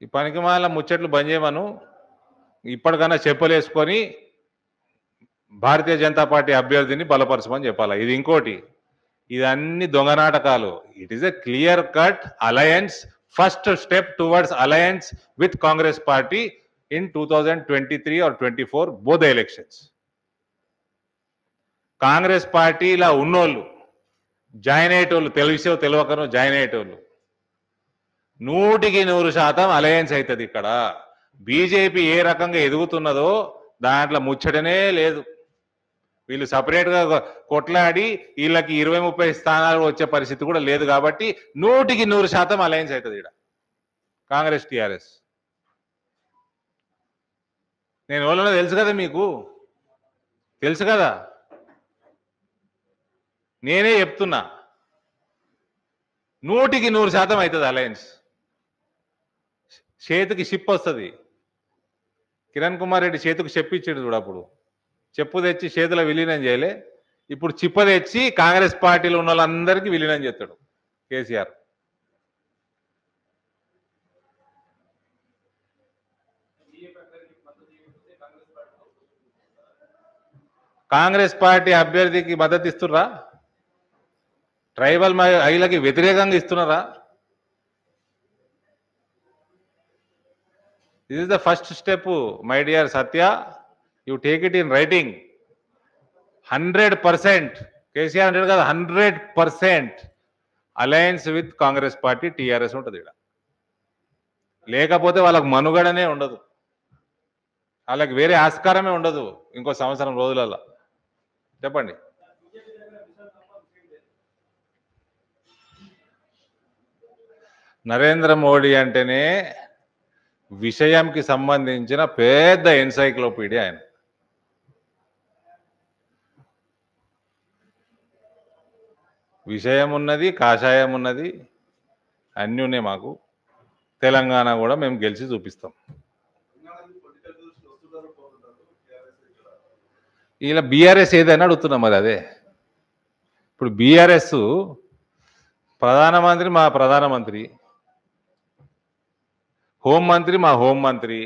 పనికిమాల ముచ్చట్లు బంద్ చేయమను ఇప్పటికన్నా చెప్పులేసుకొని భారతీయ జనతా పార్టీ అభ్యర్థిని బలపరచమని చెప్పాలి ఇది ఇంకోటి ఇది అన్ని దొంగ నాటకాలు it is a clear cut alliance first step towards alliance with Congress party in two thousand twenty three or twenty four both elections Congress పార్టీలా ఉన్నోళ్ళు జాయిన్ అయ్యేటోళ్ళు తెలిసో తెలియకనో జాయిన్ అయ్యేటోళ్ళు నూటికి నూరు శాతం అలయన్స్ అవుతుంది ఇక్కడ బీజేపీ ఏ రకంగా ఎదుగుతున్నదో దాంట్లో ముచ్చటనే లేదు వీళ్ళు సపరేట్ గా కొట్లాడి వీళ్ళకి ఇరవై ముప్పై స్థానాలు వచ్చే పరిస్థితి కూడా లేదు కాబట్టి నూటికి నూరు శాతం అలయన్స్ అవుతుంది ఇక్కడ కాంగ్రెస్ టిఆర్ఎస్ నేను ఎవరన్నా తెలుసు కదా మీకు తెలుసు కదా నేనే చెప్తున్నా నూటికి నూరు శాతం అవుతుంది అలయన్స్ చేతికి షిప్ వస్తుంది కిరణ్ కుమార్ రెడ్డి చేతికి చెప్పించాడు చూడు అప్పుడు చెప్పు తెచ్చి చేతిలో విలీనం చేయలే ఇప్పుడు చిప్ప తెచ్చి కాంగ్రెస్ పార్టీలో ఉన్న వాళ్ళందరికీ విలీనం చేస్తాడు కేసీఆర్ కాంగ్రెస్ పార్టీ అభ్యర్థికి మద్దతు ఇస్తుర్రా ట్రైబల్ మహిళకి వ్యతిరేకంగా ఇస్తున్నారా this is the first step my dear Satya you take it in writing hundred percent KCR అంటాడు కదా hundred percent alliance with Congress party TRS ఉంటుంది ఇక్కడ లేకపోతే వాళ్ళకి మనుగడనే ఉండదు వాళ్ళకి వేరే ఆస్కారమే ఉండదు ఇంకో సంవత్సరం రోజులలో చెప్పండి నరేంద్ర మోడీ అంటేనే విషయంకి సంబంధించిన పెద్ద ఎన్సైక్లోపీడియా ఆయన విషయం ఉన్నది కాషాయం ఉన్నది అన్నీ ఉన్నాయి మాకు తెలంగాణ కూడా మేము గెలిచి చూపిస్తాం ఇలా బీఆర్ఎస్ ఏదైనా అడుగుతున్నాం మరి అదే ఇప్పుడు బీఆర్ఎస్ ప్రధానమంత్రి మా ప్రధానమంత్రి హోం మంత్రి మా హోం మంత్రి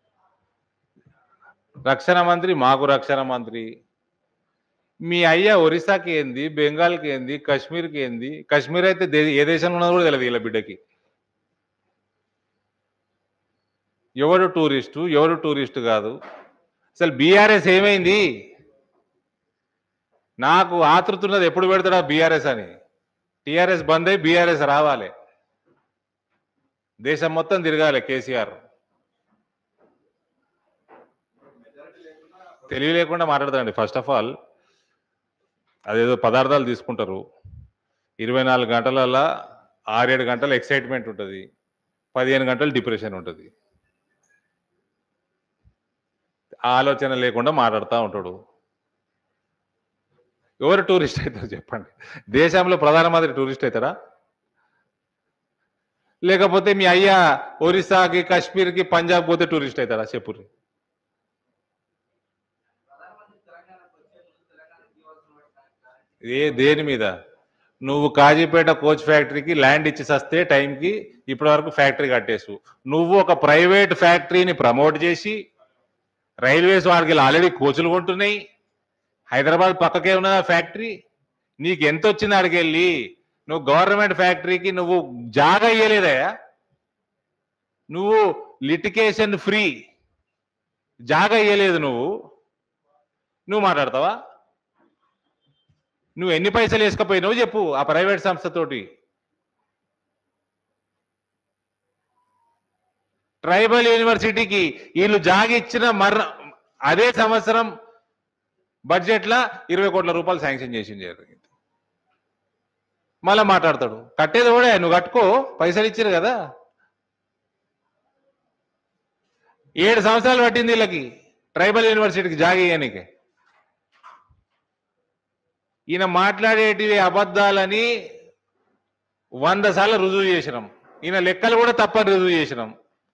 రక్షణ మంత్రి మాకు రక్షణ మంత్రి మీ అయ్య ఒరిస్సాకి ఏంది బెంగాల్కి ఏంది కాశ్మీర్కి ఏంది కాశ్మీర్ అయితే దే- ఏ దేశంలో ఉన్నదో కూడా తెలియదు వీళ్ళ బిడ్డకి ఎవరు టూరిస్టు ఎవరు టూరిస్టు కాదు అసలు బీఆర్ఎస్ ఏమైంది నాకు ఆతృతున్నది ఎప్పుడు పెడతాడా బీఆర్ఎస్ అని టీఆర్ఎస్ బంద్ అయి బీఆర్ఎస్ రావాలి దేశం మొత్తం తిరగాలి కేసీఆర్ తెలివి లేకుండా మాట్లాడతాండి ఫస్ట్ ఆఫ్ ఆల్ అదేదో పదార్థాలు తీసుకుంటారు ఇరవై నాలుగు గంటలలో ఆరేడు గంటల ఎక్సైట్మెంట్ ఉంటుంది పదిహేను గంటలు డిప్రెషన్ ఉంటుంది ఆలోచన లేకుండా మాట్లాడుతూ ఉంటాడు ఎవరు టూరిస్ట్ అవుతారు చెప్పండి దేశంలో ప్రధానమంత్రి టూరిస్ట్ అవుతారా లేకపోతే మీ అయ్యా ఒరిస్సాకి కాశ్మీర్కి పంజాబ్ పోతే టూరిస్ట్ అవుతారా చెప్పుర్రి ఏ దేని మీద నువ్వు కాజీపేట కోచ్ ఫ్యాక్టరీకి ల్యాండ్ ఇచ్చి సస్తే టైంకి ఇప్పటి వరకు ఫ్యాక్టరీ కట్టేసు నువ్వు ఒక ప్రైవేట్ ఫ్యాక్టరీని ప్రమోట్ చేసి రైల్వేస్ వారికి ఆల్రెడీ కోచులు కొంటున్నాయి హైదరాబాద్ పక్కకే ఉన్నదా ఫ్యాక్టరీ నీకు ఎంత వచ్చింది అడికెళ్ళి నువ్వు గవర్నమెంట్ ఫ్యాక్టరీకి నువ్వు జాగా ఇయ్యలేదయా నువ్వు లిటికేషన్ ఫ్రీ జాగా ఇయ్యలేదు నువ్వు నువ్వు మాట్లాడతావా నువ్వు ఎన్ని పైసలు వేసుకపోయినావు చెప్పు ఆ ప్రైవేట్ సంస్థతోటి ట్రైబల్ యూనివర్సిటీకి వీళ్ళు జాగ ఇచ్చిన మర్ర అదే సంవత్సరం బడ్జెట్ లా ఇరవై కోట్ల రూపాయలు శాంక్షన్ చేసింది జరిగింది మళ్ళా మాట్లాడతాడు కట్టేది కూడా నువ్వు కట్టుకో పైసలు ఇచ్చారు కదా ఏడు సంవత్సరాలు పట్టింది వీళ్ళకి ట్రైబల్ యూనివర్సిటీకి జాగేయనికి ఈయన మాట్లాడేటివి అబద్ధాలని వంద సార్లు రుజువు చేసినాం ఈయన లెక్కలు కూడా తప్పని రుజువు చేసినాం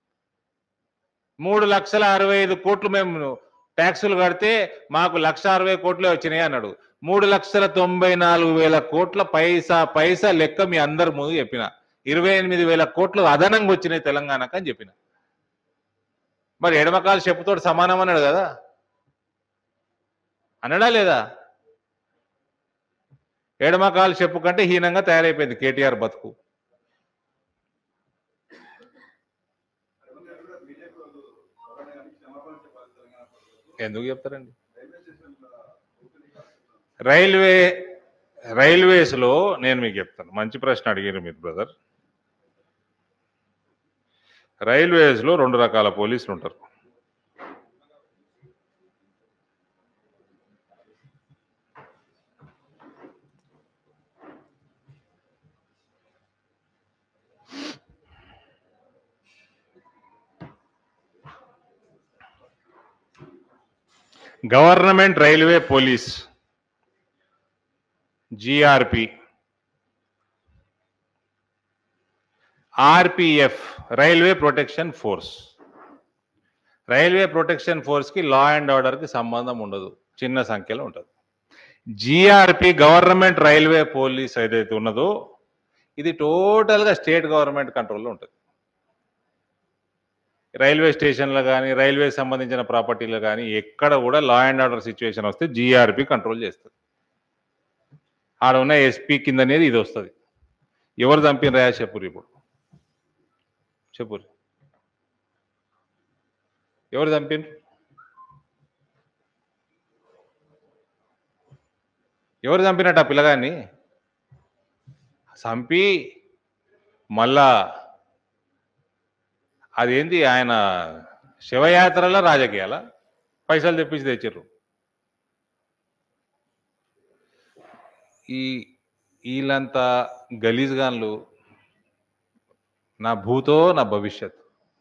మూడు లక్షల అరవై ఐదు కోట్లు మేము ట్యాక్సులు కడితే మాకు లక్ష అరవై కోట్లే వచ్చినాయి అన్నాడు మూడు లక్షల తొంభై నాలుగు వేల కోట్ల పైసా పైసా లెక్క మీ అందరి ముందు చెప్పిన ఇరవై ఎనిమిది వేల కోట్లు అదనంగా వచ్చినాయి తెలంగాణకు అని చెప్పిన మరి ఎడమకాలు చెప్పుతోటి సమానం అన్నాడు కదా అనడా లేదా ఎడమకాలు చెప్పు కంటే హీనంగా తయారైపోయింది కేటీఆర్ బతుకు ఎందుకు చెప్తారండి రైల్వే రైల్వేస్ లో నేను మీకు చెప్తాను మంచి ప్రశ్న అడిగారు మీరు బ్రదర్ రైల్వేస్ లో రెండు రకాల పోలీసులు ఉంటారు government railway police GRP RPF railway protection force railway protection force కి లా అండ్ ఆర్డర్ కి సంబంధం ఉండదు చిన్న సంఖ్యలో ఉంటుంది జిఆర్పి గవర్నమెంట్ రైల్వే పోలీస్ ఏదైతే ఉన్నదో ఇది టోటల్ గా స్టేట్ గవర్నమెంట్ కంట్రోల్లో ఉంటుంది రైల్వే స్టేషన్లో కానీ రైల్వే సంబంధించిన ప్రాపర్టీలు కానీ ఎక్కడ కూడా లా అండ్ ఆర్డర్ సిచ్యువేషన్ వస్తే జిఆర్పి కంట్రోల్ చేస్తుంది ఆడ ఉన్న ఎస్పీ కింద అనేది ఇది వస్తుంది ఎవరు చంపిన రాయా చెప్పురు ఇప్పుడు చెప్పురు ఎవరు చంపిన ఎవరు చంపినట్టు ఆ పిల్లగాన్ని చంపి మళ్ళా అదేంది ఆయన శివయాత్రలో రాజకీయాల పైసలు తెప్పించి తెచ్చిర్రు ఈ వీళ్ళంతా గలీజ్గాన్లు నా భూతో నా భవిష్యత్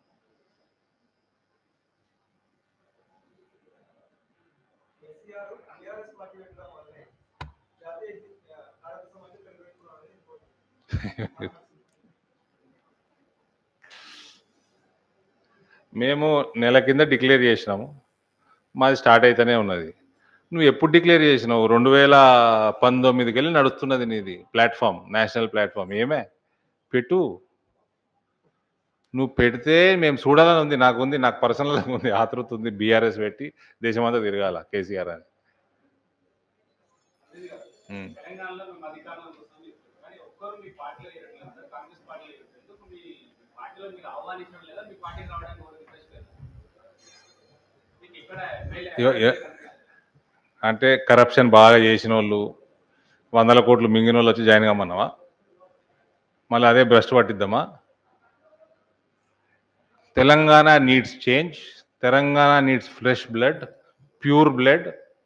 కేసీఆర్ టీఆర్ఎస్ పార్టీ పెట్టడం వల్లనే జాతీయ కార్యక్రమ సమాజం పెరుగుతున్నారని మేము నెల కింద డిక్లేర్ చేసినాము మాది స్టార్ట్ అయితేనే ఉన్నది నువ్వు ఎప్పుడు డిక్లేర్ చేసినావు రెండు వేల పంతొమ్మిదికి వెళ్ళి నడుస్తున్నది నీది ప్లాట్ఫామ్ నేషనల్ ప్లాట్ఫామ్ ఏమే పెట్టు నువ్వు పెడితే మేము చూడాలని ఉంది నాకు ఉంది నాకు పర్సనల్ ఉంది ఆతృత ఉంది బీఆర్ఎస్ పెట్టి దేశమంతా తిరగాల కేసీఆర్ అని ఉమ్. తెలంగాణలో మేము అధికారంలోకి వస్తామని చెప్తారు కానీ ఒక్కరు మీ పార్టీలో చేరట్లేదు సార్ కాంగ్రెస్ పార్టీలో చేరట్లేదు ఎందుకు మీ పార్టీలో మీరు ఆహ్వానించడం లేదా మీ పార్టీకి రావడానికి ఎవరు రిక్వెస్ట్ లేదు మీకు ఇక్కడ ఎమ్మెల్యే ఎవ- ఎ- అంటే కరప్షన్ బాగా చేసిన వాళ్ళు వందల కోట్లు మింగిన వాళ్ళు వచ్చి జాయిన్ కమ్మన్నావా మళ్ళీ అదే భ్రష్టు పట్టిద్దామా Telangana needs change Telangana needs fresh blood pure blood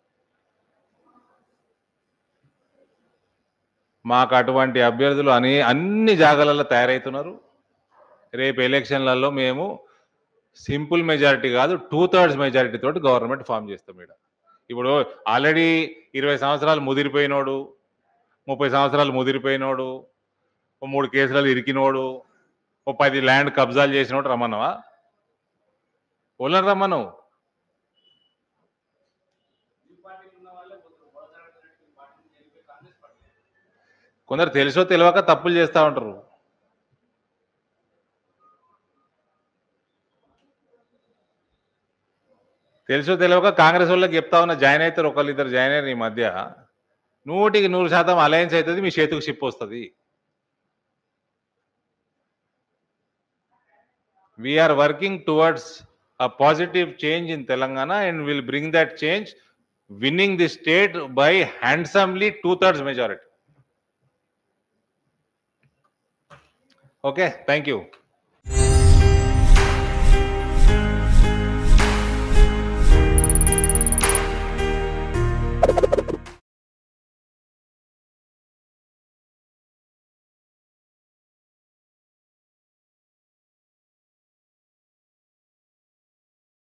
మాకు అటువంటి అభ్యర్థులు అని అన్ని జాగాలలో తయారవుతున్నారు రేపు ఎలక్షన్లలో మేము సింపుల్ మెజారిటీ కాదు టూ థర్డ్స్ మెజారిటీ తోటి గవర్నమెంట్ ఫామ్ చేస్తాం ఇక్కడ ఇప్పుడు ఆల్రెడీ ఇరవై సంవత్సరాలు ముదిరిపోయినోడు ముప్పై సంవత్సరాలు ముదిరిపోయినోడు ఓ మూడు కేసులలో ఇరికినోడు ఓ పది ల్యాండ్ కబ్జాలు చేసినోడు రమ్మన్నావా వాళ్ళని రమ్మను మీ పార్టీలో ఉన్న వాళ్ళే పోతారు బోధనటువంటి మీ పార్టీ నుంచి వెళ్ళిపోయి కాంగ్రెస్ పార్టీ కొందరు తెలుసో తెలియక తప్పులు చేస్తూ ఉంటారు తెలుసో తెలియక కాంగ్రెస్ వాళ్ళకి చెప్తా ఉన్నా జాయిన్ అవుతారు ఒకళ్ళు ఇద్దరు జాయిన్ అయ్యారు ఈ మధ్య నూటికి నూరు శాతం అలయన్స్ అవుతుంది మీ చేతికి షిప్ వస్తుంది we're working towards a positive change in Telangana and will bring that change, winning the state by handsomely two-thirds majority. Okay, thank you.